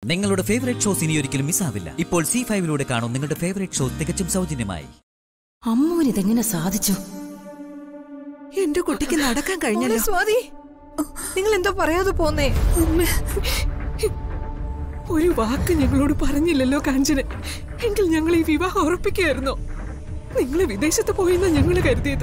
നിങ്ങളുടെ favourite shows ഇനി ഒരിക്കലും മിസ്സാവില്ല ഇപ്പോൾ സി ഫൈവിലൂടെ കാണും നിങ്ങളുടെ ഫേവറേറ്റ് ഷോ തികച്ചും സൗജന്യമായി അമ്മൂന് ഇതെങ്ങനെ സാധിച്ചു എന്റെ കുട്ടിക്ക് നടക്കാൻ കഴിഞ്ഞല്ലോ സ്വാതി നിങ്ങൾ എന്തോ പറയാതെ പോന്നേ ഒരു വാക്ക് ഞങ്ങളോട് പറഞ്ഞില്ലല്ലോ കാഞ്ചന എങ്കിൽ ഞങ്ങൾ ഈ വിവാഹം ഉറപ്പിക്കുകയായിരുന്നോ നിങ്ങൾ വിദേശത്ത് പോയെന്നാ ഞങ്ങൾ കരുതിയത്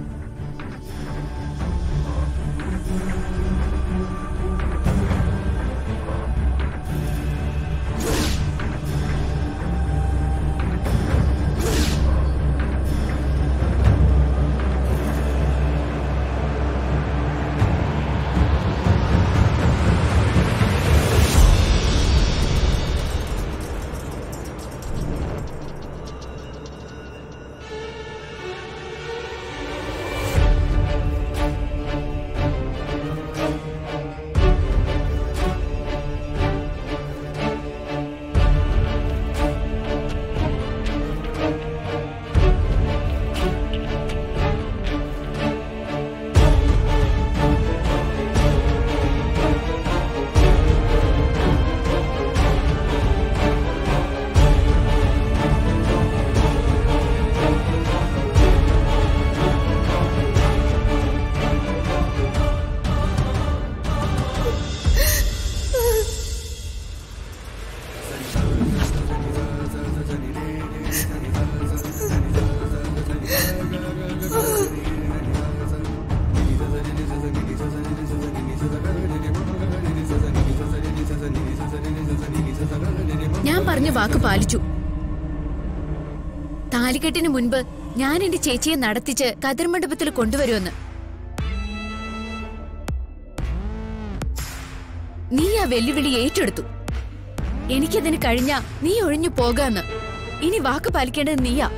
ഞാൻ പറഞ്ഞ വാക്ക് പാലിച്ചു താലികെട്ടിന് മുൻപ് ഞാൻ എന്റെ ചേച്ചിയെ നടത്തിച്ച് കതിർ മണ്ഡപത്തിൽ കൊണ്ടുവരുമെന്ന് നീ ആ വെല്ലുവിളി ഏറ്റെടുത്തു എനിക്കതിന് കഴിഞ്ഞ നീ ഒഴിഞ്ഞു പോകാന്ന് ഇനി വാക്ക് പാലിക്കേണ്ടത് നീയാ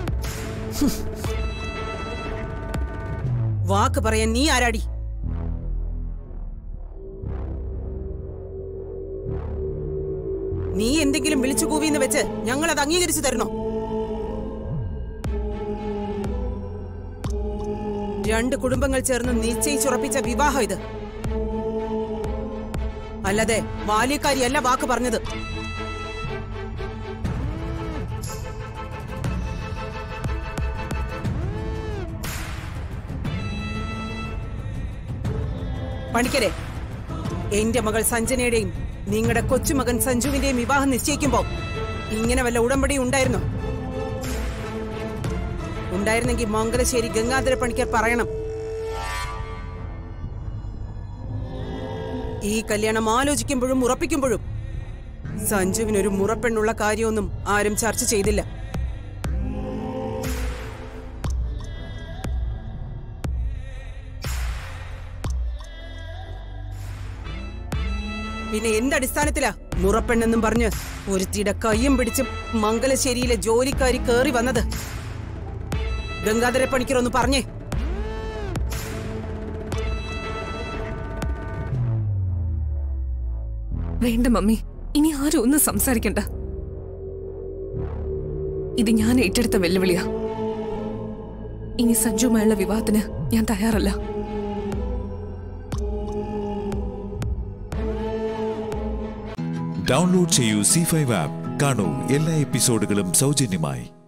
വാക്ക് പറയാൻ നീ ആരാടി നീ എന്തെങ്കിലും വിളിച്ചു കൂവിന്ന് വെച്ച് ഞങ്ങൾ അത് അംഗീകരിച്ചു തരണോ രണ്ട് കുടുംബങ്ങൾ ചേർന്ന് നിശ്ചയിച്ചുറപ്പിച്ച വിവാഹം ഇത് അല്ലാതെ ബാല്യക്കാരിയല്ല വാക്ക് പറഞ്ഞത് പണിക്കരെ എന്റെ മകൾ സഞ്ജനയുടെയും നിങ്ങളുടെ കൊച്ചുമകൻ സഞ്ജുവിന്റെയും വിവാഹം നിശ്ചയിക്കുമ്പോ ഇങ്ങനെ വല്ല ഉടമ്പടി ഉണ്ടായിരുന്നോ ഉണ്ടായിരുന്നെങ്കിൽ മംഗലശ്ശേരി ഗംഗാധര പണിക്കർ പറയണം ഈ കല്യാണം ആലോചിക്കുമ്പോഴും ഉറപ്പിക്കുമ്പോഴും സഞ്ജുവിനൊരു മുറപ്പെണ്ണുള്ള കാര്യമൊന്നും ആരും ചർച്ച ചെയ്തില്ല പിന്നെ എന്തടിസ്ഥാനത്തിലാ മുറപ്പെണ്ണെന്നും പറഞ്ഞ് ഒരുത്തിയുടെ കയ്യും പിടിച്ച് മംഗലശ്ശേരിയിലെ ജോലിക്കാരി കേറി വന്നത് ഗംഗാധര പണിക്കർ ഒന്ന് പറഞ്ഞേ വേണ്ട മമ്മി ഇനി ആരും ഒന്നും സംസാരിക്കണ്ട ഇത് ഞാൻ ഏറ്റെടുത്ത വെല്ലുവിളിയാ ഇനി സഞ്ജുവുമായുള്ള വിവാഹത്തിന് ഞാൻ തയ്യാറല്ല ഡൗൺലോഡ് ചെയ്യൂ സി ഫൈവ് ആപ്പ് കാണൂ എല്ലാ എപ്പിസോഡുകളും സൗജന്യമായി